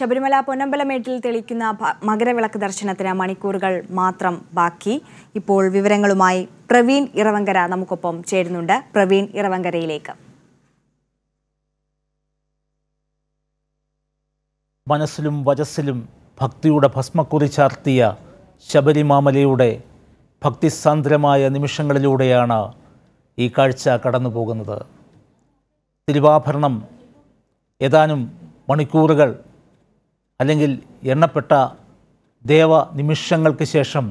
ശബരിമല പൊന്നമ്പലമേട്ടിൽ തെളിക്കുന്ന ഭ- മകരവിളക്ക് ദർശനത്തിന് മണിക്കൂറുകൾ മാത്രം ബാക്കി ഇപ്പോൾ വിവരങ്ങളുമായി പ്രവീൺ ഇറവങ്കര നമുക്കൊപ്പം ചേരുന്നുണ്ട് പ്രവീൺ ഇറവങ്കരയിലേക്ക് മനസ്സിലും വചസ്സിലും ഭക്തിയുടെ ഭസ്മക്കുറി ചാർത്തിയ ശബരിമാമലയുടെ ഭക്തിസാന്ദ്രമായ നിമിഷങ്ങളിലൂടെയാണ് ഈ കാഴ്ച കടന്നു പോകുന്നത് തിരുവാഭരണം ഏതാനും മണിക്കൂറുകൾ അല്ലെങ്കിൽ എണ്ണപ്പെട്ട ദേവ നിമിഷങ്ങൾക്ക് ശേഷം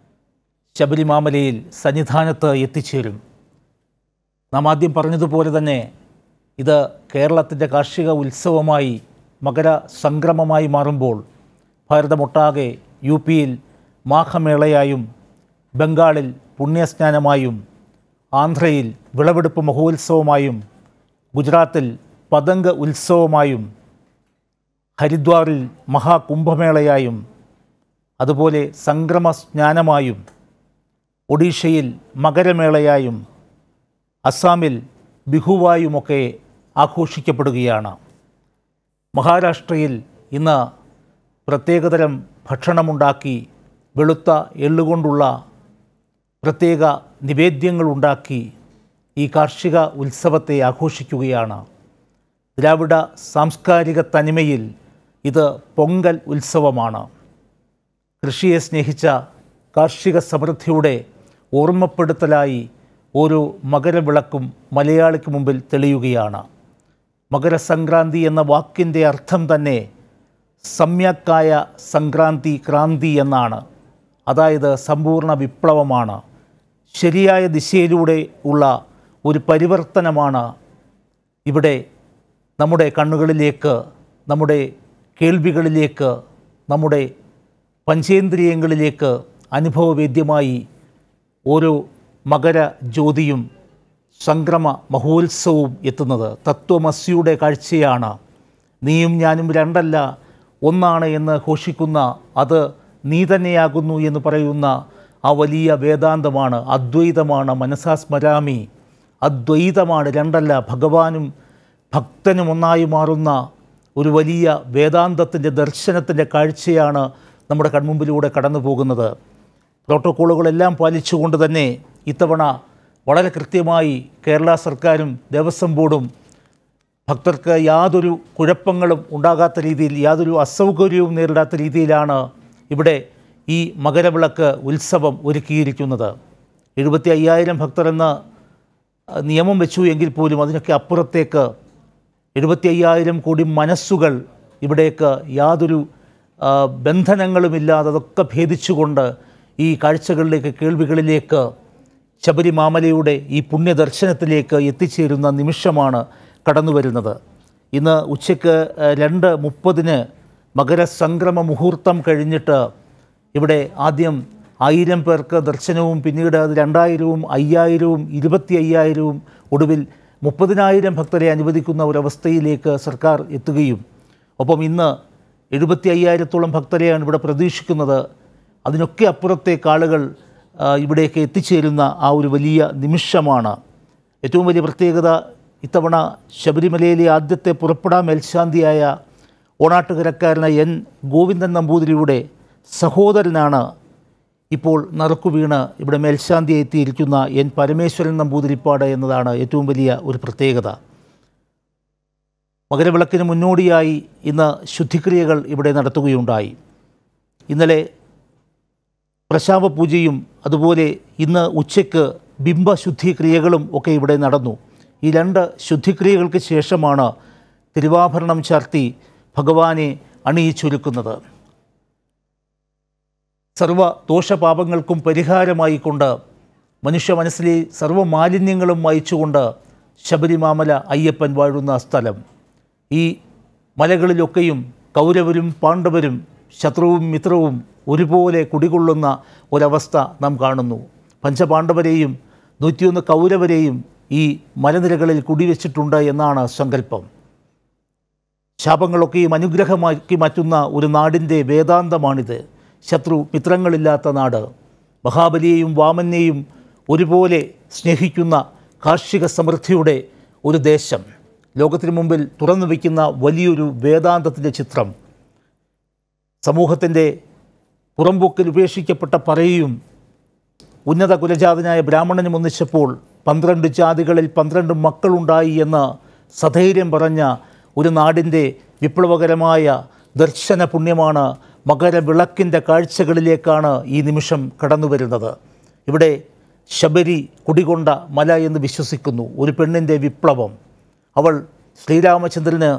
ശബരിമാമലയിൽ സന്നിധാനത്ത് എത്തിച്ചേരും നാം ആദ്യം പറഞ്ഞതുപോലെ തന്നെ ഇത് കേരളത്തിൻ്റെ കാർഷിക ഉത്സവമായി മകര സംക്രമമായി മാറുമ്പോൾ ഭാരതമൊട്ടാകെ യു പിയിൽ മാഘമേളയായും ബംഗാളിൽ പുണ്യസ്നാനമായും ആന്ധ്രയിൽ വിളവെടുപ്പ് മഹോത്സവമായും ഗുജറാത്തിൽ പതംഗ ഉത്സവമായും ഹരിദ്വാറിൽ മഹാകുംഭമേളയായും അതുപോലെ സംക്രമ സ്നാനമായും ഒഡീഷയിൽ മകരമേളയായും അസാമിൽ ബിഹുവായുമൊക്കെ ആഘോഷിക്കപ്പെടുകയാണ് മഹാരാഷ്ട്രയിൽ ഇന്ന് പ്രത്യേകതരം ഭക്ഷണമുണ്ടാക്കി വെളുത്ത എള്ളുകൊണ്ടുള്ള പ്രത്യേക നിവേദ്യങ്ങളുണ്ടാക്കി ഈ കാർഷിക ഉത്സവത്തെ ആഘോഷിക്കുകയാണ് ദ്രാവിഡ സാംസ്കാരിക തനിമയിൽ ഇത് പൊങ്കൽ ഉത്സവമാണ് കൃഷിയെ സ്നേഹിച്ച കാർഷിക സമൃദ്ധിയുടെ ഓർമ്മപ്പെടുത്തലായി ഓരോ മകരവിളക്കും മലയാളിക്ക് മുമ്പിൽ തെളിയുകയാണ് മകരസംക്രാന്തി എന്ന വാക്കിൻ്റെ അർത്ഥം തന്നെ സമ്യക്കായ സംക്രാന്തി ക്രാന്തി എന്നാണ് അതായത് സമ്പൂർണ്ണ വിപ്ലവമാണ് ശരിയായ ദിശയിലൂടെ ഉള്ള ഒരു പരിവർത്തനമാണ് ഇവിടെ നമ്മുടെ കണ്ണുകളിലേക്ക് നമ്മുടെ കേൾവികളിലേക്ക് നമ്മുടെ പഞ്ചേന്ദ്രിയങ്ങളിലേക്ക് അനുഭവവേദ്യമായി ഓരോ മകര ജ്യോതിയും സംക്രമ മഹോത്സവവും എത്തുന്നത് തത്വമസിയുടെ കാഴ്ചയാണ് നീയും ഞാനും രണ്ടല്ല ഒന്നാണ് എന്ന് ഘോഷിക്കുന്ന അത് നീ തന്നെയാകുന്നു എന്ന് പറയുന്ന ആ വലിയ വേദാന്തമാണ് അദ്വൈതമാണ് മനസാ സ്മരാമി അദ്വൈതമാണ് രണ്ടല്ല ഭഗവാനും ഭക്തനും ഒന്നായി മാറുന്ന ഒരു വലിയ വേദാന്തത്തിൻ്റെ ദർശനത്തിൻ്റെ കാഴ്ചയാണ് നമ്മുടെ കൺമുമ്പിലൂടെ കടന്നു പോകുന്നത് പ്രോട്ടോക്കോളുകളെല്ലാം പാലിച്ചുകൊണ്ട് തന്നെ ഇത്തവണ വളരെ കൃത്യമായി കേരള സർക്കാരും ദേവസ്വം ബോർഡും ഭക്തർക്ക് യാതൊരു കുഴപ്പങ്ങളും ഉണ്ടാകാത്ത രീതിയിൽ യാതൊരു അസൗകര്യവും നേരിടാത്ത രീതിയിലാണ് ഇവിടെ ഈ മകരവിളക്ക് ഉത്സവം ഒരുക്കിയിരിക്കുന്നത് എഴുപത്തി അയ്യായിരം ഭക്തരെന്ന് അഹ്, നിയമം വെച്ചു എങ്കിൽ പോലും അതിനൊക്കെ അപ്പുറത്തേക്ക് എഴുപത്തി അയ്യായിരം കോടി മനസ്സുകൾ ഇവിടേക്ക് യാതൊരു ആ, ബന്ധനങ്ങളുമില്ലാതെ അതൊക്കെ ഭേദിച്ചുകൊണ്ട് ഈ കാഴ്ചകളിലേക്ക് കേൾവികളിലേക്ക് ശബരിമാമലയുടെ ഈ പുണ്യദർശനത്തിലേക്ക് എത്തിച്ചേരുന്ന നിമിഷമാണ് കടന്നു വരുന്നത് ഇന്ന് ഉച്ചയ്ക്ക് ആ, രണ്ട് മുപ്പതിന് മകരസംക്രമ മുഹൂർത്തം കഴിഞ്ഞിട്ട് ഇവിടെ ആദ്യം ആയിരം പേർക്ക് ദർശനവും പിന്നീട് അത് രണ്ടായിരവും അയ്യായിരവും ഇരുപത്തി അയ്യായിരവും ഒടുവിൽ മുപ്പതിനായിരം ഭക്തരെ അനുവദിക്കുന്ന ഒരവസ്ഥയിലേക്ക് സർക്കാർ എത്തുകയും ഒപ്പം ഇന്ന് എഴുപത്തി അയ്യായിരത്തോളം ഭക്തരെയാണ് ഇവിടെ പ്രതീക്ഷിക്കുന്നത് അതിനൊക്കെ അപ്പുറത്തേക്ക് ആളുകൾ ആ, ഇവിടേക്ക് എത്തിച്ചേരുന്ന ആ ഒരു വലിയ നിമിഷമാണ് ഏറ്റവും വലിയ പ്രത്യേകത ഇത്തവണ ശബരിമലയിലെ ആദ്യത്തെ പുറപ്പെടാ മേൽശാന്തിയായ ഓണാട്ടുകരക്കാരനായ എൻ ഗോവിന്ദൻ നമ്പൂതിരിയുടെ സഹോദരനാണ് ഇപ്പോൾ നറുക്കു വീണ് ഇവിടെ മേൽശാന്തി എത്തിയിരിക്കുന്ന എൻ പരമേശ്വരൻ നമ്പൂതിരിപ്പാട് എന്നതാണ് ഏറ്റവും വലിയ ഒരു പ്രത്യേകത മകരവിളക്കിന് മുന്നോടിയായി ഇന്ന് ശുദ്ധിക്രിയകൾ ഇവിടെ നടത്തുകയുണ്ടായി ഇന്നലെ പ്രശാവ പൂജയും അതുപോലെ ഇന്ന് ഉച്ചയ്ക്ക് ബിംബശുദ്ധിക്രിയകളും ഒക്കെ ഇവിടെ നടന്നു ഈ രണ്ട് ശുദ്ധിക്രിയകൾക്ക് ശേഷമാണ് തിരുവാഭരണം ചാർത്തി ഭഗവാനെ അണിയിച്ചൊരുക്കുന്നത് സർവ ദോഷപാപങ്ങൾക്കും പരിഹാരമായി കൊണ്ട് മനുഷ്യ മനസ്സിലെ സർവ്വ മാലിന്യങ്ങളും മായിച്ചുകൊണ്ട് ശബരിമാമല അയ്യപ്പൻ വാഴുന്ന സ്ഥലം ഈ മലകളിലൊക്കെയും കൗരവരും പാണ്ഡവരും ശത്രുവും മിത്രവും ഒരുപോലെ കുടികൊള്ളുന്ന ഒരവസ്ഥ നാം കാണുന്നു പഞ്ചപാണ്ഡവരെയും നൂറ്റിയൊന്ന് കൗരവരെയും ഈ മലനിരകളിൽ കുടിവെച്ചിട്ടുണ്ട് എന്നാണ് സങ്കല്പം ശാപങ്ങളൊക്കെയും അനുഗ്രഹമാക്കി മാറ്റുന്ന ഒരു നാടിൻ്റെ വേദാന്തമാണിത് ശത്രു മിത്രങ്ങളില്ലാത്ത നാട് മഹാബലിയെയും വാമനെയും ഒരുപോലെ സ്നേഹിക്കുന്ന കാർഷിക സമൃദ്ധിയുടെ ഒരു ദേശം ലോകത്തിന് മുമ്പിൽ തുറന്നു വയ്ക്കുന്ന വലിയൊരു വേദാന്തത്തിൻ്റെ ചിത്രം സമൂഹത്തിൻ്റെ പുറംപോക്കിൽ ഉപേക്ഷിക്കപ്പെട്ട പറയും ഉന്നത കുലജാതനായ ബ്രാഹ്മണനും ഒന്നിച്ചപ്പോൾ പന്ത്രണ്ട് ജാതികളിൽ പന്ത്രണ്ട് മക്കളുണ്ടായി എന്ന് സധൈര്യം പറഞ്ഞ ഒരു നാടിൻ്റെ വിപ്ലവകരമായ ദർശന പുണ്യമാണ് മകരവിളക്കിൻ്റെ കാഴ്ചകളിലേക്കാണ് ഈ നിമിഷം കടന്നു വരുന്നത് ഇവിടെ ശബരി കുടികൊണ്ട മല എന്ന് വിശ്വസിക്കുന്നു ഒരു പെണ്ണിൻ്റെ വിപ്ലവം അവൾ ശ്രീരാമചന്ദ്രന്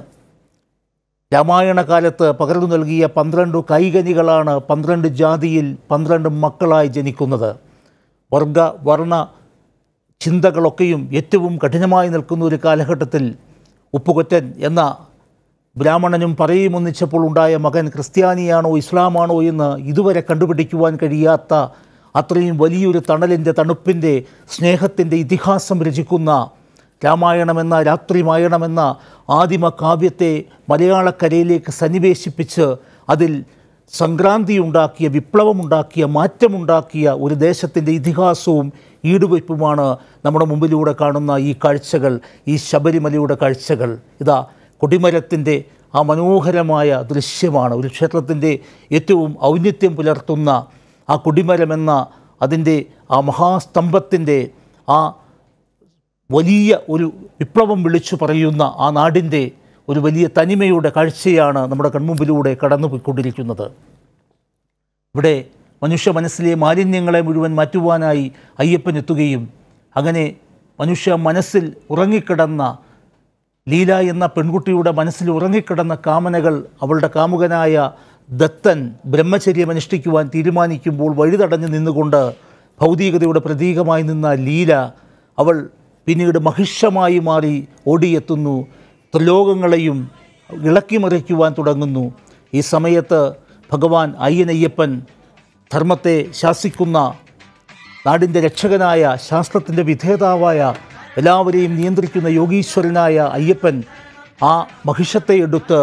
രാമായണ കാലത്ത് പകർന്നു നൽകിയ പന്ത്രണ്ട് കൈകനികളാണ് പന്ത്രണ്ട് ജാതിയിൽ പന്ത്രണ്ട് മക്കളായി ജനിക്കുന്നത് വർഗ വർണ്ണ ചിന്തകളൊക്കെയും ഏറ്റവും കഠിനമായി നിൽക്കുന്ന ഒരു കാലഘട്ടത്തിൽ ഉപ്പുകൊറ്റൻ എന്ന ബ്രാഹ്മണനും പറയും ഒന്നിച്ചപ്പോൾ ഉണ്ടായ മകൻ ക്രിസ്ത്യാനിയാണോ ഇസ്ലാമാണോ എന്ന് ഇതുവരെ കണ്ടുപിടിക്കുവാൻ കഴിയാത്ത അത്രയും വലിയൊരു തണലിൻ്റെ തണുപ്പിൻ്റെ സ്നേഹത്തിൻ്റെ ഇതിഹാസം രചിക്കുന്ന രാമായണമെന്ന രാത്രിമായണമെന്ന ആദിമ കാവ്യത്തെ മലയാളക്കരയിലേക്ക് സന്നിവേശിപ്പിച്ച് അതിൽ സംക്രാന്തിയുണ്ടാക്കിയ വിപ്ലവമുണ്ടാക്കിയ മാറ്റമുണ്ടാക്കിയ ഒരു ദേശത്തിൻ്റെ ഇതിഹാസവും ഈടുവയ്പ്പുമാണ് നമ്മുടെ മുമ്പിലൂടെ കാണുന്ന ഈ കാഴ്ചകൾ ഈ ശബരിമലയുടെ കാഴ്ചകൾ ഇതാ കൊടിമരത്തിൻ്റെ ആ മനോഹരമായ ദൃശ്യമാണ് ഒരു ക്ഷേത്രത്തിൻ്റെ ഏറ്റവും ഔന്നിത്യം പുലർത്തുന്ന ആ കൊടിമരമെന്ന അതിൻ്റെ ആ മഹാസ്തംഭത്തിൻ്റെ ആ വലിയ ഒരു വിപ്ലവം വിളിച്ചു പറയുന്ന ആ നാടിൻ്റെ ഒരു വലിയ തനിമയുടെ കാഴ്ചയാണ് നമ്മുടെ കൺമുമ്പിലൂടെ കടന്നു പോയിക്കൊണ്ടിരിക്കുന്നത് ഇവിടെ മനുഷ്യ മനസ്സിലെ മാലിന്യങ്ങളെ മുഴുവൻ മാറ്റുവാനായി അയ്യപ്പൻ എത്തുകയും അങ്ങനെ മനുഷ്യ മനസ്സിൽ ഉറങ്ങിക്കിടന്ന ലീല എന്ന പെൺകുട്ടിയുടെ മനസ്സിൽ ഉറങ്ങിക്കിടന്ന കാമനകൾ അവളുടെ കാമുകനായ ദത്തൻ ബ്രഹ്മചര്യം അനുഷ്ഠിക്കുവാൻ തീരുമാനിക്കുമ്പോൾ വഴിതടഞ്ഞു നിന്നുകൊണ്ട് ഭൗതികതയുടെ പ്രതീകമായി നിന്ന ലീല അവൾ പിന്നീട് മഹിഷമായി മാറി ഓടിയെത്തുന്നു ത്രിലോകങ്ങളെയും ഇളക്കിമറിക്കുവാൻ തുടങ്ങുന്നു ഈ സമയത്ത് ഭഗവാൻ അയ്യനയ്യപ്പൻ ധർമ്മത്തെ ശാസിക്കുന്ന നാടിൻ്റെ രക്ഷകനായ ശാസ്ത്രത്തിൻ്റെ വിധേതാവായ എല്ലാവരെയും നിയന്ത്രിക്കുന്ന യോഗീശ്വരനായ അയ്യപ്പൻ ആ മഹിഷത്തെ എടുത്ത്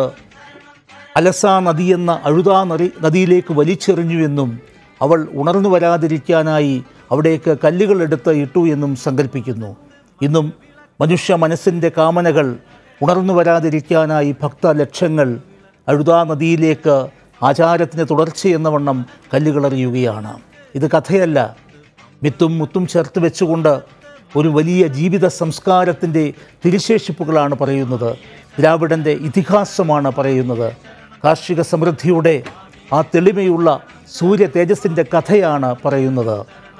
അലസാ നദി എന്ന അഴുതാ നദി നദിയിലേക്ക് വലിച്ചെറിഞ്ഞുവെന്നും അവൾ ഉണർന്നു വരാതിരിക്കാനായി അവിടേക്ക് കല്ലുകൾ എടുത്ത് ഇട്ടു എന്നും സങ്കല്പിക്കുന്നു ഇന്നും മനുഷ്യ മനസ്സിൻ്റെ കാമനകൾ ഉണർന്നു വരാതിരിക്കാനായി ഭക്തലക്ഷങ്ങൾ അഴുതാ നദിയിലേക്ക് ആചാരത്തിന് തുടർച്ചയെന്ന വണ്ണം കല്ലുകളെറിയുകയാണ് ഇത് കഥയല്ല മിത്തും മുത്തും ചേർത്ത് വെച്ചുകൊണ്ട് ഒരു വലിയ ജീവിത സംസ്കാരത്തിൻ്റെ തിരുശേഷിപ്പുകളാണ് പറയുന്നത് ദ്രാവിഡൻ്റെ ഇതിഹാസമാണ് പറയുന്നത് കാർഷിക സമൃദ്ധിയുടെ ആ തെളിമയുള്ള സൂര്യ തേജസ്സിൻ്റെ കഥയാണ് പറയുന്നത്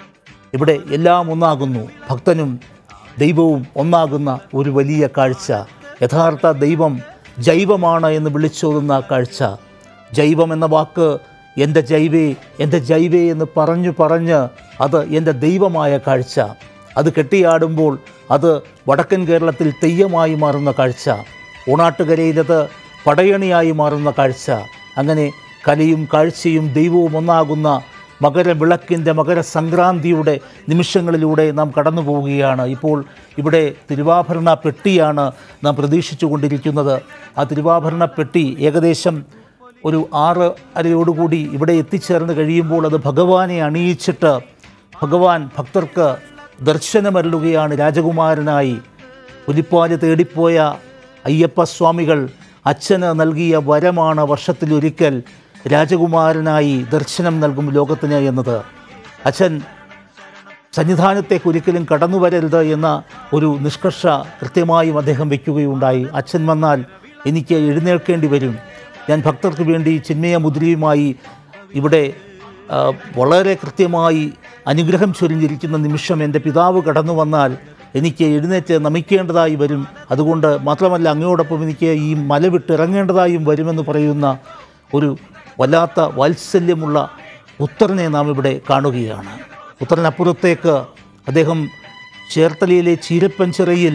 ഇവിടെ എല്ലാം ഒന്നാകുന്നു ഭക്തനും ദൈവവും ഒന്നാകുന്ന ഒരു വലിയ കാഴ്ച യഥാർത്ഥ ദൈവം ജൈവമാണ് എന്ന് വിളിച്ചോതുന്ന കാഴ്ച ജൈവം എന്ന വാക്ക് എൻ്റെ ജൈവേ എൻ്റെ ജൈവേ എന്ന് പറഞ്ഞു പറഞ്ഞ് അത് എൻ്റെ ദൈവമായ കാഴ്ച അത് കെട്ടിയാടുമ്പോൾ അത് വടക്കൻ കേരളത്തിൽ തെയ്യമായി മാറുന്ന കാഴ്ച ഊണാട്ടുകരയിലത് പടയണിയായി മാറുന്ന കാഴ്ച അങ്ങനെ കലയും കാഴ്ചയും ദൈവവും ഒന്നാകുന്ന മകരവിളക്കിൻ്റെ മകരസംക്രാന്തിയുടെ നിമിഷങ്ങളിലൂടെ നാം കടന്നു പോവുകയാണ് ഇപ്പോൾ ഇവിടെ തിരുവാഭരണ പെട്ടിയാണ് നാം പ്രതീക്ഷിച്ചു കൊണ്ടിരിക്കുന്നത് ആ തിരുവാഭരണ പെട്ടി ഏകദേശം ഒരു ആറ് അരയോടുകൂടി ഇവിടെ എത്തിച്ചേർന്ന് കഴിയുമ്പോൾ അത് ഭഗവാനെ അണിയിച്ചിട്ട് ഭഗവാൻ ഭക്തർക്ക് ദർശനമരുളുകയാണ് രാജകുമാരനായി പുലിപ്പാല് തേടിപ്പോയ അയ്യപ്പസ്വാമികൾ അച്ഛന് നൽകിയ വരമാണ് വർഷത്തിലൊരിക്കൽ രാജകുമാരനായി ദർശനം നൽകും ലോകത്തിന് എന്നത് അച്ഛൻ സന്നിധാനത്തേക്ക് ഒരിക്കലും കടന്നു വരരുത് എന്ന ഒരു നിഷ്കർഷ കൃത്യമായും അദ്ദേഹം വയ്ക്കുകയുണ്ടായി അച്ഛൻ വന്നാൽ എനിക്ക് എഴുന്നേൽക്കേണ്ടി വരും ഞാൻ ഭക്തർക്ക് വേണ്ടി ചിന്മയ മുദ്രയുമായി ഇവിടെ ആ, വളരെ കൃത്യമായി അനുഗ്രഹം ചൊരിഞ്ഞിരിക്കുന്ന നിമിഷം എൻ്റെ പിതാവ് കടന്നു വന്നാൽ എനിക്ക് എഴുന്നേറ്റ് നമിക്കേണ്ടതായി വരും അതുകൊണ്ട് മാത്രമല്ല അങ്ങയോടൊപ്പം എനിക്ക് ഈ മല വിട്ടിറങ്ങേണ്ടതായും വരുമെന്ന് പറയുന്ന ഒരു വല്ലാത്ത വാത്സല്യമുള്ള പുത്രനെ നാം ഇവിടെ കാണുകയാണ് പുത്രനപ്പുറത്തേക്ക് അദ്ദേഹം ചേർത്തലയിലെ ചീരപ്പഞ്ചിറയിൽ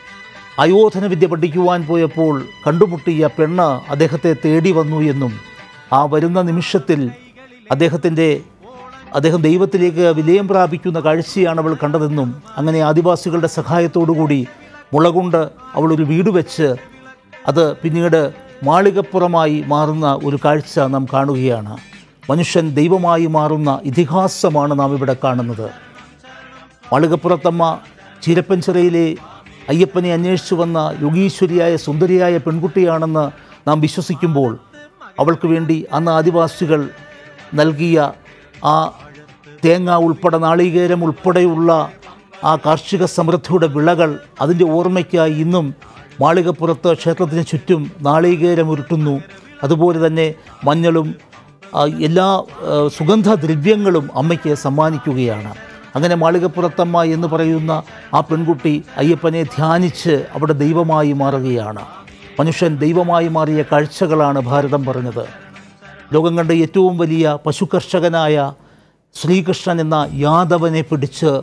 അയോധന വിദ്യ പഠിക്കുവാൻ പോയപ്പോൾ കണ്ടുമുട്ടിയ പെണ്ണ് അദ്ദേഹത്തെ തേടി വന്നു എന്നും ആ വരുന്ന നിമിഷത്തിൽ അദ്ദേഹത്തിൻ്റെ അദ്ദേഹം ദൈവത്തിലേക്ക് വിലയം പ്രാപിക്കുന്ന കാഴ്ചയാണ് അവൾ കണ്ടതെന്നും അങ്ങനെ ആദിവാസികളുടെ സഹായത്തോടുകൂടി മുളകൊണ്ട് അവൾ ഒരു വീട് വെച്ച് അത് പിന്നീട് മാളികപ്പുറമായി മാറുന്ന ഒരു കാഴ്ച നാം കാണുകയാണ് മനുഷ്യൻ ദൈവമായി മാറുന്ന ഇതിഹാസമാണ് നാം ഇവിടെ കാണുന്നത് മാളികപ്പുറത്തമ്മ ചീരപ്പഞ്ചിറയിലെ അയ്യപ്പനെ അന്വേഷിച്ചു വന്ന യോഗീശ്വരിയായ സുന്ദരിയായ പെൺകുട്ടിയാണെന്ന് നാം വിശ്വസിക്കുമ്പോൾ അവൾക്ക് വേണ്ടി അന്ന് ആദിവാസികൾ നൽകിയ ആ തേങ്ങ ഉൾപ്പെടെ നാളികേരം ഉൾപ്പെടെയുള്ള ആ കാർഷിക സമൃദ്ധിയുടെ വിളകൾ അതിൻ്റെ ഓർമ്മയ്ക്കായി ഇന്നും മാളികപ്പുറത്ത് ക്ഷേത്രത്തിന് ചുറ്റും നാളികേരം ഉരുട്ടുന്നു അതുപോലെ തന്നെ മഞ്ഞളും ആ, എല്ലാ ആ, സുഗന്ധദ്രവ്യങ്ങളും അമ്മയ്ക്ക് സമ്മാനിക്കുകയാണ് അങ്ങനെ മാളികപ്പുറത്തമ്മ എന്ന് പറയുന്ന ആ പെൺകുട്ടി അയ്യപ്പനെ ധ്യാനിച്ച് അവിടെ ദൈവമായി മാറുകയാണ് മനുഷ്യൻ ദൈവമായി മാറിയ കാഴ്ചകളാണ് ഭാരതം പറഞ്ഞത് ലോകം കണ്ട ഏറ്റവും വലിയ പശുകർഷകനായ ശ്രീകൃഷ്ണൻ എന്ന യാദവനെ പിടിച്ച്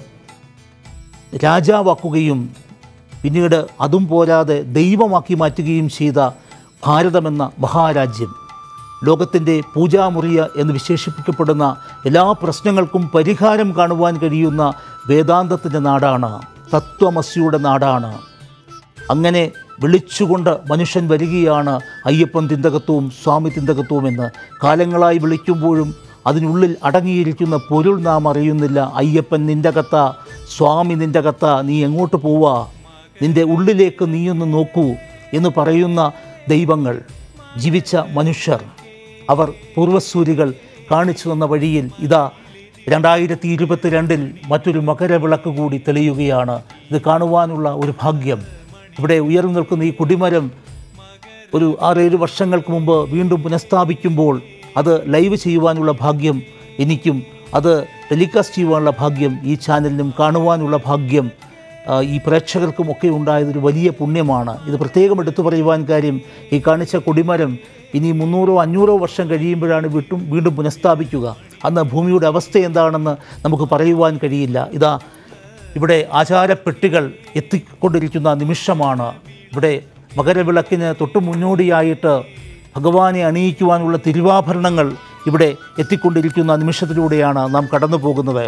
രാജാവാക്കുകയും പിന്നീട് അതും പോരാതെ ദൈവമാക്കി മാറ്റുകയും ചെയ്ത ഭാരതമെന്ന മഹാരാജ്യം ലോകത്തിൻ്റെ പൂജാമുറിയ എന്ന് വിശേഷിപ്പിക്കപ്പെടുന്ന എല്ലാ പ്രശ്നങ്ങൾക്കും പരിഹാരം കാണുവാൻ കഴിയുന്ന വേദാന്തത്തിൻ്റെ നാടാണ് തത്വമസിയുടെ നാടാണ് അങ്ങനെ വിളിച്ചുകൊണ്ട് മനുഷ്യൻ വരികയാണ് അയ്യപ്പൻ തിന്തകത്വവും സ്വാമി തിന്തകത്വവും എന്ന് കാലങ്ങളായി വിളിക്കുമ്പോഴും അതിനുള്ളിൽ അടങ്ങിയിരിക്കുന്ന പൊരുൾ നാം അറിയുന്നില്ല അയ്യപ്പൻ നിൻ്റെ കത്ത സ്വാമി നിൻ്റെ കത്ത നീ എങ്ങോട്ട് പോവാ നിൻ്റെ ഉള്ളിലേക്ക് നീയൊന്ന് നോക്കൂ എന്ന് പറയുന്ന ദൈവങ്ങൾ ജീവിച്ച മനുഷ്യർ അവർ പൂർവസൂരികൾ കാണിച്ചു തന്ന വഴിയിൽ ഇതാ രണ്ടായിരത്തി ഇരുപത്തിരണ്ടിൽ മറ്റൊരു മകരവിളക്ക് കൂടി തെളിയുകയാണ് ഇത് കാണുവാനുള്ള ഒരു ഭാഗ്യം ഇവിടെ ഉയർന്നു നിൽക്കുന്ന ഈ കുടിമരം ഒരു ആറേഴ് വർഷങ്ങൾക്ക് മുമ്പ് വീണ്ടും പുനഃസ്ഥാപിക്കുമ്പോൾ അത് ലൈവ് ചെയ്യുവാനുള്ള ഭാഗ്യം എനിക്കും അത് ടെലികാസ്റ്റ് ചെയ്യുവാനുള്ള ഭാഗ്യം ഈ ചാനലിനും കാണുവാനുള്ള ഭാഗ്യം ആ, ഈ പ്രേക്ഷകർക്കും ഒക്കെ ഉണ്ടായതൊരു വലിയ പുണ്യമാണ് ഇത് പ്രത്യേകം എടുത്തു പറയുവാൻ കാര്യം ഈ കാണിച്ച കൊടിമരം ഇനി മുന്നൂറോ അഞ്ഞൂറോ വർഷം കഴിയുമ്പോഴാണ് വീണ്ടും വീണ്ടും പുനഃസ്ഥാപിക്കുക അന്ന് ഭൂമിയുടെ അവസ്ഥ എന്താണെന്ന് നമുക്ക് പറയുവാൻ കഴിയില്ല ഇതാ ഇവിടെ ആചാരപ്പെട്ടികൾ എത്തിക്കൊണ്ടിരിക്കുന്ന നിമിഷമാണ് ഇവിടെ മകരവിളക്കിന് തൊട്ടു മുന്നോടിയായിട്ട് ഭഗവാനെ അണിയിക്കുവാനുള്ള തിരുവാഭരണങ്ങൾ ഇവിടെ എത്തിക്കൊണ്ടിരിക്കുന്ന നിമിഷത്തിലൂടെയാണ് നാം കടന്നു പോകുന്നത്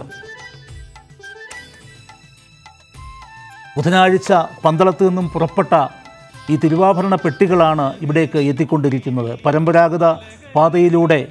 ബുധനാഴ്ച പന്തളത്ത് നിന്നും പുറപ്പെട്ട ഈ തിരുവാഭരണ പെട്ടികളാണ് ഇവിടേക്ക് എത്തിക്കൊണ്ടിരിക്കുന്നത് പരമ്പരാഗത പാതയിലൂടെ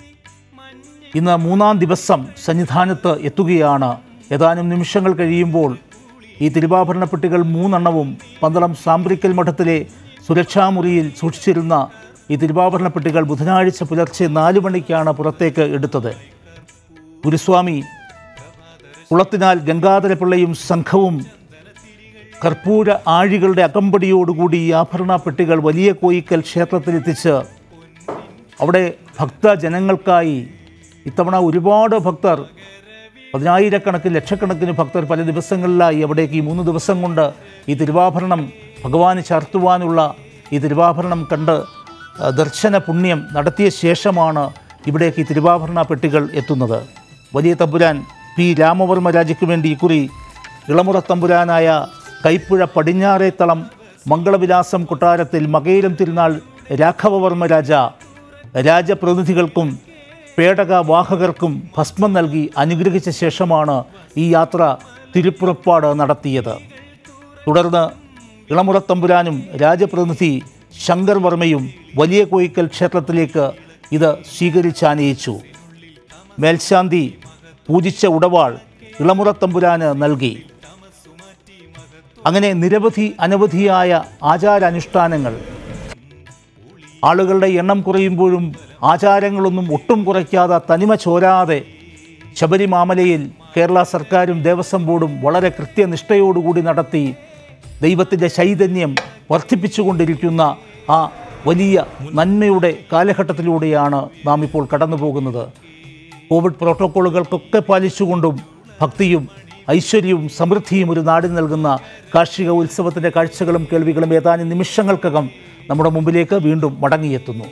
ഇന്ന് മൂന്നാം ദിവസം സന്നിധാനത്ത് എത്തുകയാണ് ഏതാനും നിമിഷങ്ങൾ കഴിയുമ്പോൾ ഈ തിരുവാഭരണ പെട്ടികൾ മൂന്നെണ്ണവും പന്തളം സാമ്പ്രിക്കൽ മഠത്തിലെ സുരക്ഷാമുറിയിൽ സൂക്ഷിച്ചിരുന്ന ഈ തിരുവാഭരണ പെട്ടികൾ ബുധനാഴ്ച പുലർച്ചെ നാല് മണിക്കാണ് പുറത്തേക്ക് എടുത്തത് ഗുരുസ്വാമി കുളത്തിനാൽ ഗംഗാധരപിള്ളയും സംഘവും കർപ്പൂര ആഴികളുടെ അകമ്പടിയോടുകൂടി ഈ ആഭരണ പെട്ടികൾ വലിയ കോയിക്കൽ ക്ഷേത്രത്തിലെത്തിച്ച് അവിടെ ഭക്തജനങ്ങൾക്കായി ഇത്തവണ ഒരുപാട് ഭക്തർ പതിനായിരക്കണക്കിന് ലക്ഷക്കണക്കിന് ഭക്തർ പല ദിവസങ്ങളിലായി അവിടേക്ക് ഈ മൂന്ന് ദിവസം കൊണ്ട് ഈ തിരുവാഭരണം ഭഗവാന് ചാർത്തുവാനുള്ള ഈ തിരുവാഭരണം കണ്ട് ആ, ദർശന പുണ്യം നടത്തിയ ശേഷമാണ് ഇവിടേക്ക് ഈ തിരുവാഭരണ പെട്ടികൾ എത്തുന്നത് വലിയ തമ്പുരാൻ പി രാമവർമ്മ രാജയ്ക്ക് വേണ്ടി ഇക്കുറി ഇളമുറ തമ്പുരാനായ കൈപ്പുഴ പടിഞ്ഞാറേത്തളം മംഗളവിലാസം കൊട്ടാരത്തിൽ മകയിലും തിരുനാൾ രാഘവവർമ്മ രാജ രാജപ്രതിനിധികൾക്കും പേടക വാഹകർക്കും ഭസ്മം നൽകി അനുഗ്രഹിച്ച ശേഷമാണ് ഈ യാത്ര തിരുപ്പുറപ്പാട് നടത്തിയത് തുടർന്ന് ഇളമുറത്തമ്പുരാനും രാജപ്രതിനിധി ശങ്കർ വർമ്മയും വലിയ കോയിക്കൽ ക്ഷേത്രത്തിലേക്ക് ഇത് സ്വീകരിച്ചാനയിച്ചു മേൽശാന്തി പൂജിച്ച ഉടവാൾ ഇളമുറത്തമ്പുരാന് നൽകി അങ്ങനെ നിരവധി അനവധിയായ ആചാരാനുഷ്ഠാനങ്ങൾ ആളുകളുടെ എണ്ണം കുറയുമ്പോഴും ആചാരങ്ങളൊന്നും ഒട്ടും കുറയ്ക്കാതെ തനിമ ചോരാതെ ശബരിമാമലയിൽ കേരള സർക്കാരും ദേവസ്വം ബോർഡും വളരെ കൃത്യനിഷ്ഠയോടുകൂടി നടത്തി ദൈവത്തിൻ്റെ ചൈതന്യം വർദ്ധിപ്പിച്ചുകൊണ്ടിരിക്കുന്ന ആ വലിയ നന്മയുടെ കാലഘട്ടത്തിലൂടെയാണ് നാം ഇപ്പോൾ കടന്നു പോകുന്നത് കോവിഡ് പ്രോട്ടോക്കോളുകൾക്കൊക്കെ പാലിച്ചുകൊണ്ടും ഭക്തിയും ഐശ്വര്യവും സമൃദ്ധിയും ഒരു നാടിന് നൽകുന്ന കാർഷിക ഉത്സവത്തിൻ്റെ കാഴ്ചകളും കേൾവികളും ഏതാനും നിമിഷങ്ങൾക്കകം നമ്മുടെ മുമ്പിലേക്ക് വീണ്ടും മടങ്ങിയെത്തുന്നു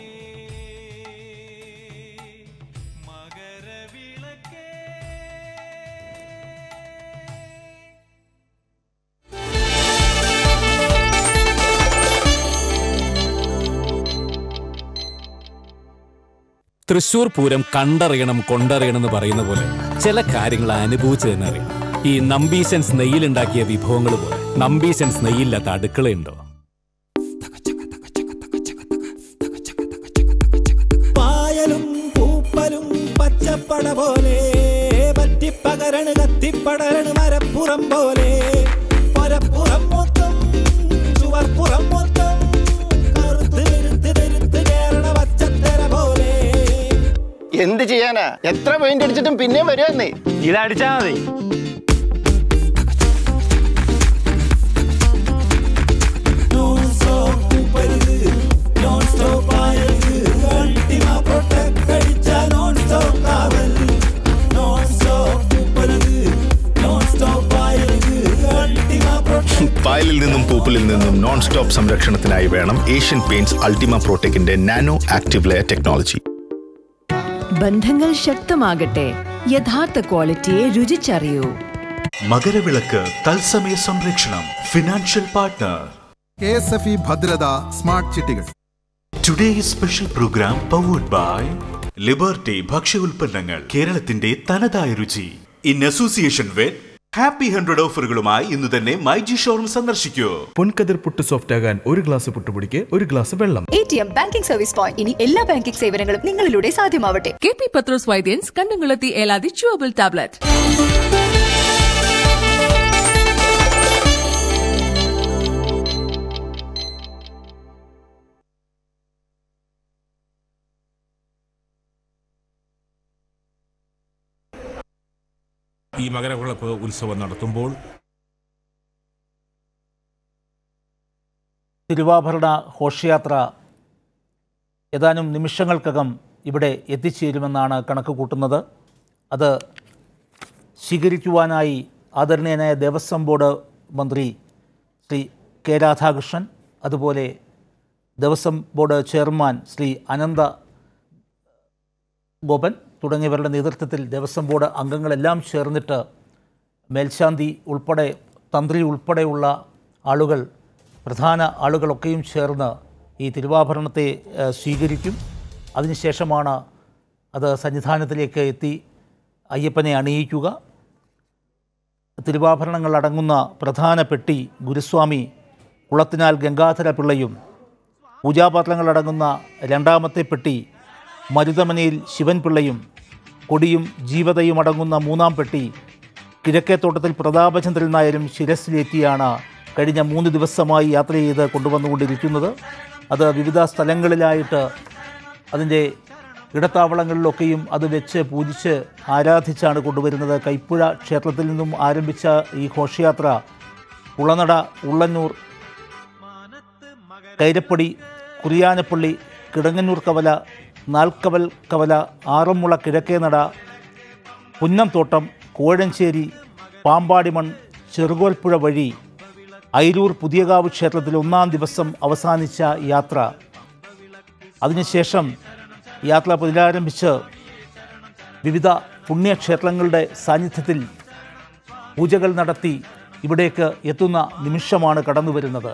തൃശൂർ പൂരം കണ്ടറിയണം കൊണ്ടറിയണം എന്ന് പറയുന്ന പോലെ ചില കാര്യങ്ങൾ അനുഭവിച്ച് തന്നെ അറിയണം ഈ നമ്പീശൻസ് നെയ്യിലുണ്ടാക്കിയ വിഭവങ്ങൾ പോലെ നമ്പീശൻസ് നെയ്യില്ലാത്ത അടുക്കളയുണ്ടോ പായലും പൂപ്പലും പച്ചപ്പട പോലെ പറ്റിപ്പകരണ് കത്തിപ്പടരണ് മരപ്പുറം പോലെ പരപ്പുറം മൊത്തം ചുവർപ്പുറം മൊത്തം കറുത്ത് വെറുത്ത് തെരുത്ത് കേരള പച്ചത്തര എന്ത് ചെയ്യാനാ എത്ര പെയിന്റ് അടിച്ചിട്ടും പിന്നെ വരുമെന്നേ ഇതടിച്ചാ മതി നോൺ സ്റ്റോപ്പ് പൂപ്പരുത് നോൺ സ്റ്റോപ്പ് ആയത് അൾട്ടിമ പ്രൊട്ടക്ട് അടിച്ച നോൺ സ്റ്റോപ്പ് കാവൽ നോൺ സ്റ്റോപ്പ് പൂപ്പരുത് നോൺ സ്റ്റോപ്പ് ആയത് അൾട്ടിമ പ്രൊട്ടക്ട് പായലിൽ നിന്നും പൂപ്പലിൽ നിന്നും നോൺ സ്റ്റോപ്പ് സംരക്ഷണത്തിനായി വേണം ഏഷ്യൻ പെയിന്റ്സ് അൾട്ടിമ പ്രോടെക്കിന്റെ നാനോ ആക്റ്റീവ് ലെയർ ടെക്നോളജി ബന്ധങ്ങൾ ശക്തമാകട്ടെ യഥാർത്ഥ ക്വാളിറ്റിയെ രുചിച്ചറിയൂ മകരവിളക്ക് തത്സമയ സംരക്ഷണം financial partner K S F E ഭദ്രത സ്മാർട്ട് ചിട്ടികൾ today special program powered by Liberty ഭക്ഷ്യ ഉൽപ്പന്നങ്ങൾ കേരളത്തിന്റെ തനതായ രുചി in association with happy hundred ഓഫറുകളുമായി ഇന്ന് തന്നെ മൈജി ഷോറൂം സന്ദർശിക്കൂ പൊൻകതിർ പുട്ട് സോഫ്റ്റ് ആകാൻ ഒരു ഗ്ലാസ് പുട്ടുപൊടിക്ക് ഒരു ഗ്ലാസ് വെള്ളം A T M banking service point ഇനി എല്ലാ ബാങ്കിംഗ് സേവനങ്ങളും നിങ്ങളിലൂടെ സാധ്യമാവട്ടെ കെ പി പത്രോസ് വൈദ്യൻസ് കണ്ണുകുളത്തി ഏലാതി ചുവബിൾ ടാബ്ലറ്റ് ഈ മകരവിളക്ക് ഉത്സവം നടത്തുമ്പോൾ തിരുവാഭരണ ഘോഷയാത്ര ഏതാനും നിമിഷങ്ങൾക്കകം ഇവിടെ എത്തിച്ചേരുമെന്നാണ് കണക്ക് കൂട്ടുന്നത് അത് സ്വീകരിക്കുവാനായി ആദരണീയനായ ദേവസ്വം ബോർഡ് മന്ത്രി ശ്രീ കെ രാധാകൃഷ്ണൻ അതുപോലെ ദേവസ്വം ബോർഡ് ചെയർമാൻ ശ്രീ അനന്ത ഗോപൻ തുടങ്ങിയവരുടെ നേതൃത്വത്തിൽ ദേവസ്വം ബോർഡ് അംഗങ്ങളെല്ലാം ചേർന്നിട്ട് മേൽശാന്തി ഉൾപ്പെടെ തന്ത്രി ഉൾപ്പെടെയുള്ള ആളുകൾ പ്രധാന ആളുകളൊക്കെയും ചേർന്ന് ഈ തിരുവാഭരണത്തെ ഏഹ്, സ്വീകരിക്കും അതിനുശേഷമാണ് അത് സന്നിധാനത്തിലേക്ക് എത്തി അയ്യപ്പനെ അണിയിക്കുക തിരുവാഭരണങ്ങൾ അടങ്ങുന്ന പ്രധാന പെട്ടി ഗുരുസ്വാമി കുളത്തിനാൽ ഗംഗാധര പിള്ളയും പൂജാപാത്രങ്ങൾ അടങ്ങുന്ന രണ്ടാമത്തെ പെട്ടി മരുതമനയിൽ ശിവൻ പിള്ളയും കൊടിയും ജീവതയും അടങ്ങുന്ന മൂന്നാം പെട്ടി കിഴക്കേത്തോട്ടത്തിൽ പ്രതാപചന്ദ്രൻ നായരും ശിരസിലേറ്റിയാണ് കഴിഞ്ഞ മൂന്ന് ദിവസമായി യാത്ര ചെയ്ത് കൊണ്ടുവന്നുകൊണ്ടിരിക്കുന്നത് അത് വിവിധ സ്ഥലങ്ങളിലായിട്ട് അതിൻ്റെ ഇടത്താവളങ്ങളിലൊക്കെയും അത് വെച്ച് പൂജിച്ച് ആരാധിച്ചാണ് കൊണ്ടുവരുന്നത് കൈപ്പുഴ ക്ഷേത്രത്തിൽ നിന്നും ആരംഭിച്ച ഈ ഘോഷയാത്ര കുളനട ഉള്ളന്നൂർ കൈരപ്പടി കുറിയാനപ്പള്ളി കിടങ്ങന്നൂർ കവല നാൽക്കവൽ കവല ആറന്മുള കിഴക്കേനട പുന്നംതോട്ടം കോഴഞ്ചേരി പാമ്പാടിമൺ ചെറുകോൽപ്പുഴ വഴി അയിരൂർ പുതിയകാവ് ക്ഷേത്രത്തിൽ ഒന്നാം ദിവസം അവസാനിച്ച യാത്ര അതിനുശേഷം യാത്ര പുനരാരംഭിച്ച് വിവിധ പുണ്യക്ഷേത്രങ്ങളുടെ സാന്നിധ്യത്തിൽ പൂജകൾ നടത്തി ഇവിടേക്ക് എത്തുന്ന നിമിഷമാണ് കടന്നു വരുന്നത്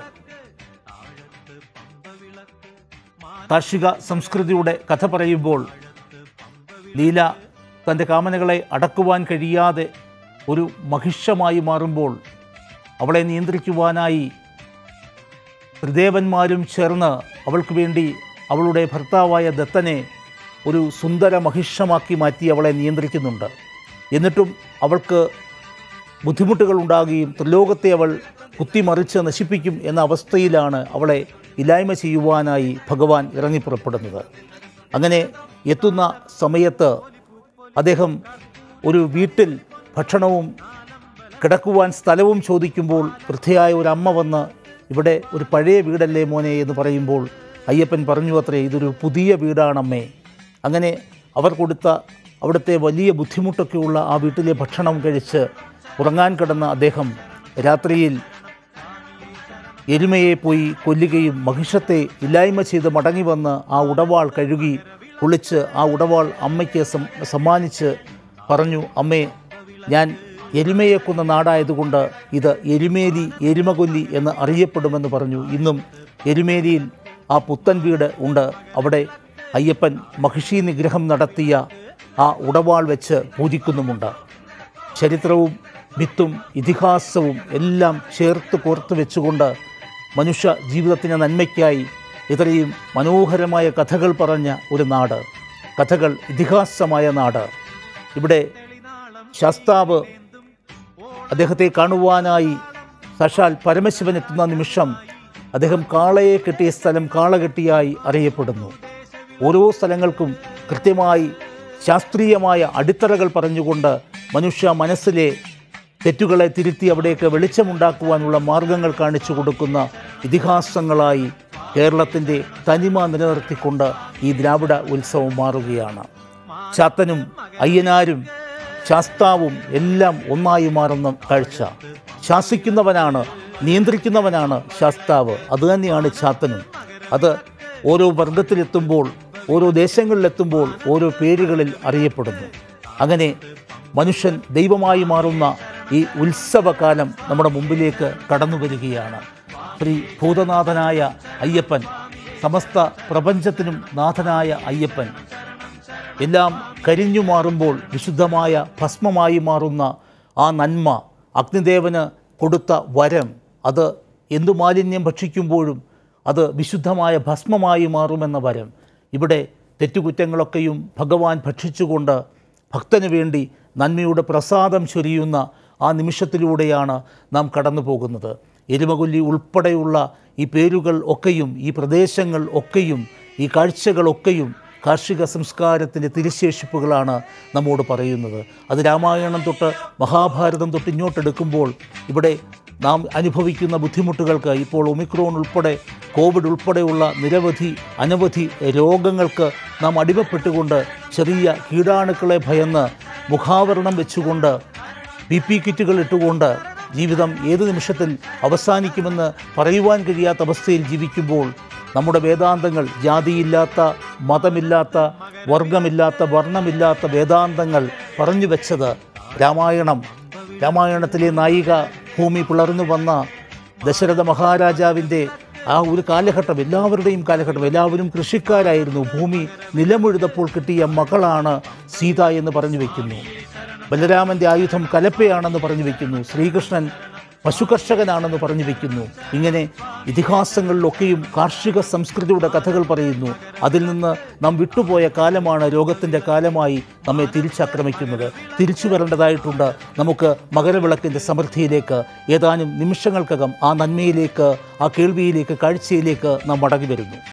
കാർഷിക സംസ്കൃതിയുടെ കഥ പറയുമ്പോൾ ലീല തൻ്റെ കാമനകളെ അടക്കുവാൻ കഴിയാതെ ഒരു മഹിഷമായി മാറുമ്പോൾ അവളെ നിയന്ത്രിക്കുവാനായി ത്രിദേവന്മാരും ചേർന്ന് അവൾക്ക് വേണ്ടി അവളുടെ ഭർത്താവായ ദത്തനെ ഒരു സുന്ദര മഹിഷമാക്കി മാറ്റി അവളെ നിയന്ത്രിക്കുന്നുണ്ട് എന്നിട്ടും അവൾക്ക് ബുദ്ധിമുട്ടുകൾ ഉണ്ടാകുകയും ത്രിലോകത്തെ അവൾ കുത്തിമറിച്ച് നശിപ്പിക്കും എന്ന അവസ്ഥയിലാണ് അവളെ ഇല്ലായ്മ ചെയ്യുവാനായി ഭഗവാൻ ഇറങ്ങിപ്പുറപ്പെടുന്നത് അങ്ങനെ എത്തുന്ന സമയത്ത് അദ്ദേഹം ഒരു വീട്ടിൽ ഭക്ഷണവും കിടക്കുവാൻ സ്ഥലവും ചോദിക്കുമ്പോൾ വൃദ്ധയായ ഒരു അമ്മ വന്ന് ഇവിടെ ഒരു പഴയ വീടല്ലേ മോനെ എന്ന് പറയുമ്പോൾ അയ്യപ്പൻ പറഞ്ഞു അത്രേ ഇതൊരു പുതിയ വീടാണമ്മേ അങ്ങനെ അവർ കൊടുത്ത അവിടുത്തെ വലിയ ബുദ്ധിമുട്ടൊക്കെയുള്ള ആ വീട്ടിലെ ഭക്ഷണം കഴിച്ച് ഉറങ്ങാൻ കിടന്ന അദ്ദേഹം രാത്രിയിൽ എരുമയെ പോയി കൊല്ലുകയും മഹിഷത്തെ ഇല്ലായ്മ ചെയ്ത് മടങ്ങി വന്ന് ആ ഉടവാൾ കഴുകി കുളിച്ച് ആ ഉടവാൾ അമ്മയ്ക്ക് സം സമ്മാനിച്ച് പറഞ്ഞു അമ്മേ ഞാൻ എരുമയെ കൊന്ന നാടായതുകൊണ്ട് ഇത് എരുമേലി എരുമകൊല്ലി എന്ന് അറിയപ്പെടുമെന്ന് പറഞ്ഞു ഇന്നും എരുമേലിയിൽ ആ പുത്തൻ വീട് ഉണ്ട് അവിടെ അയ്യപ്പൻ മഹിഷി നിഗ്രഹം നടത്തിയ ആ ഉടവാൾ വെച്ച് പൂജിക്കുന്നുമുണ്ട് ചരിത്രവും മിത്തും ഇതിഹാസവും എല്ലാം ചേർത്ത് കോർത്ത് വെച്ചുകൊണ്ട് മനുഷ്യ ജീവിതത്തിൻ്റെ നന്മയ്ക്കായി ഇത്രയും മനോഹരമായ കഥകൾ പറഞ്ഞ ഒരു നാട് കഥകൾ ഇതിഹാസമായ നാട് ഇവിടെ ശാസ്താവ് അദ്ദേഹത്തെ കാണുവാനായി സാക്ഷാൽ പരമശിവൻ എത്തുന്ന നിമിഷം അദ്ദേഹം കാളയെ കെട്ടിയ സ്ഥലം കാളകെട്ടിയായി അറിയപ്പെടുന്നു ഓരോ സ്ഥലങ്ങൾക്കും കൃത്യമായി ശാസ്ത്രീയമായ അടിത്തറകൾ പറഞ്ഞുകൊണ്ട് മനുഷ്യ മനസ്സിലെ തെറ്റുകളെ തിരുത്തി അവിടേക്ക് വെളിച്ചമുണ്ടാക്കുവാനുള്ള മാർഗങ്ങൾ കാണിച്ചു കൊടുക്കുന്ന ഇതിഹാസങ്ങളായി കേരളത്തിൻ്റെ തനിമ നിലനിർത്തിക്കൊണ്ട് ഈ ദ്രാവിഡ ഉത്സവം മാറുകയാണ് ചാത്തനും അയ്യനാരും ശാസ്താവും എല്ലാം ഒന്നായി മാറുന്ന കാഴ്ച ശാസിക്കുന്നവനാണ് നിയന്ത്രിക്കുന്നവനാണ് ശാസ്താവ് അതുതന്നെയാണ് ചാത്തനും അത് ഓരോ വർഗത്തിലെത്തുമ്പോൾ ഓരോ ദേശങ്ങളിലെത്തുമ്പോൾ ഓരോ പേരുകളിൽ അറിയപ്പെടുന്നു അങ്ങനെ മനുഷ്യൻ ദൈവമായി മാറുന്ന ഈ ഉത്സവകാലം നമ്മുടെ മുമ്പിലേക്ക് കടന്നു വരികയാണ് ശ്രീ ഭൂതനാഥനായ അയ്യപ്പൻ സമസ്ത പ്രപഞ്ചത്തിനും നാഥനായ അയ്യപ്പൻ എല്ലാം കരിഞ്ഞു മാറുമ്പോൾ വിശുദ്ധമായ ഭസ്മമായി മാറുന്ന ആ നന്മ അഗ്നിദേവന് കൊടുത്ത വരം അത് എന്തു മാലിന്യം ഭക്ഷിക്കുമ്പോഴും അത് വിശുദ്ധമായ ഭസ്മമായി മാറുമെന്ന വരം ഇവിടെ തെറ്റുകുറ്റങ്ങളൊക്കെയും ഭഗവാൻ ഭക്ഷിച്ചുകൊണ്ട് ഭക്തന് വേണ്ടി നന്മയുടെ പ്രസാദം ചൊരിയുന്ന ആ നിമിഷത്തിലൂടെയാണ് നാം കടന്നു പോകുന്നത് എരുമകൊല്ലി ഉൾപ്പെടെയുള്ള ഈ പേരുകൾ ഒക്കെയും ഈ പ്രദേശങ്ങൾ ഒക്കെയും ഈ കാഴ്ചകളൊക്കെയും കാർഷിക സംസ്കാരത്തിൻ്റെ തിരുശേഷിപ്പുകളാണ് നമ്മോട് പറയുന്നത് അത് രാമായണം തൊട്ട് മഹാഭാരതം തൊട്ട് ഇങ്ങോട്ടെടുക്കുമ്പോൾ ഇവിടെ നാം അനുഭവിക്കുന്ന ബുദ്ധിമുട്ടുകൾക്ക് ഇപ്പോൾ ഒമിക്രോൺ ഉൾപ്പെടെ കോവിഡ് ഉൾപ്പെടെയുള്ള നിരവധി അനവധി രോഗങ്ങൾക്ക് നാം അടിമപ്പെട്ടുകൊണ്ട് ചെറിയ കീടാണുക്കളെ ഭയന്ന് മുഖാവരണം വെച്ചുകൊണ്ട് പി പി കിറ്റുകൾ ഇട്ടുകൊണ്ട് ജീവിതം ഏത് നിമിഷത്തിൽ അവസാനിക്കുമെന്ന് പറയുവാൻ കഴിയാത്ത അവസ്ഥയിൽ ജീവിക്കുമ്പോൾ നമ്മുടെ വേദാന്തങ്ങൾ ജാതിയില്ലാത്ത മതമില്ലാത്ത വർഗമില്ലാത്ത വർണ്ണമില്ലാത്ത വേദാന്തങ്ങൾ പറഞ്ഞു വെച്ചത് രാമായണം രാമായണത്തിലെ നായിക ഭൂമി പിളർന്നു വന്ന ദശരഥ മഹാരാജാവിൻ്റെ ആ ഒരു കാലഘട്ടം എല്ലാവരുടെയും കാലഘട്ടം എല്ലാവരും കൃഷിക്കാരായിരുന്നു ഭൂമി നിലമുഴുതപ്പോൾ കിട്ടിയ മകളാണ് സീത എന്ന് പറഞ്ഞു വയ്ക്കുന്നു ബലരാമൻ്റെ ആയുധം കലപ്പയാണെന്ന് പറഞ്ഞു വയ്ക്കുന്നു ശ്രീകൃഷ്ണൻ പശുകർഷകനാണെന്ന് പറഞ്ഞു വയ്ക്കുന്നു ഇങ്ങനെ ഇതിഹാസങ്ങളിലൊക്കെയും കാർഷിക സംസ്കൃതിയുടെ കഥകൾ പറയുന്നു അതിൽ നിന്ന് നാം വിട്ടുപോയ കാലമാണ് രോഗത്തിൻ്റെ കാലമായി നമ്മെ തിരിച്ചാക്രമിക്കുന്നത് തിരിച്ചു വരേണ്ടതായിട്ടുണ്ട് നമുക്ക് മകരവിളക്കിൻ്റെ സമൃദ്ധിയിലേക്ക് ഏതാനും നിമിഷങ്ങൾക്കകം ആ നന്മയിലേക്ക് ആ കേൾവിയിലേക്ക് കാഴ്ചയിലേക്ക് നാം മടങ്ങി വരുന്നു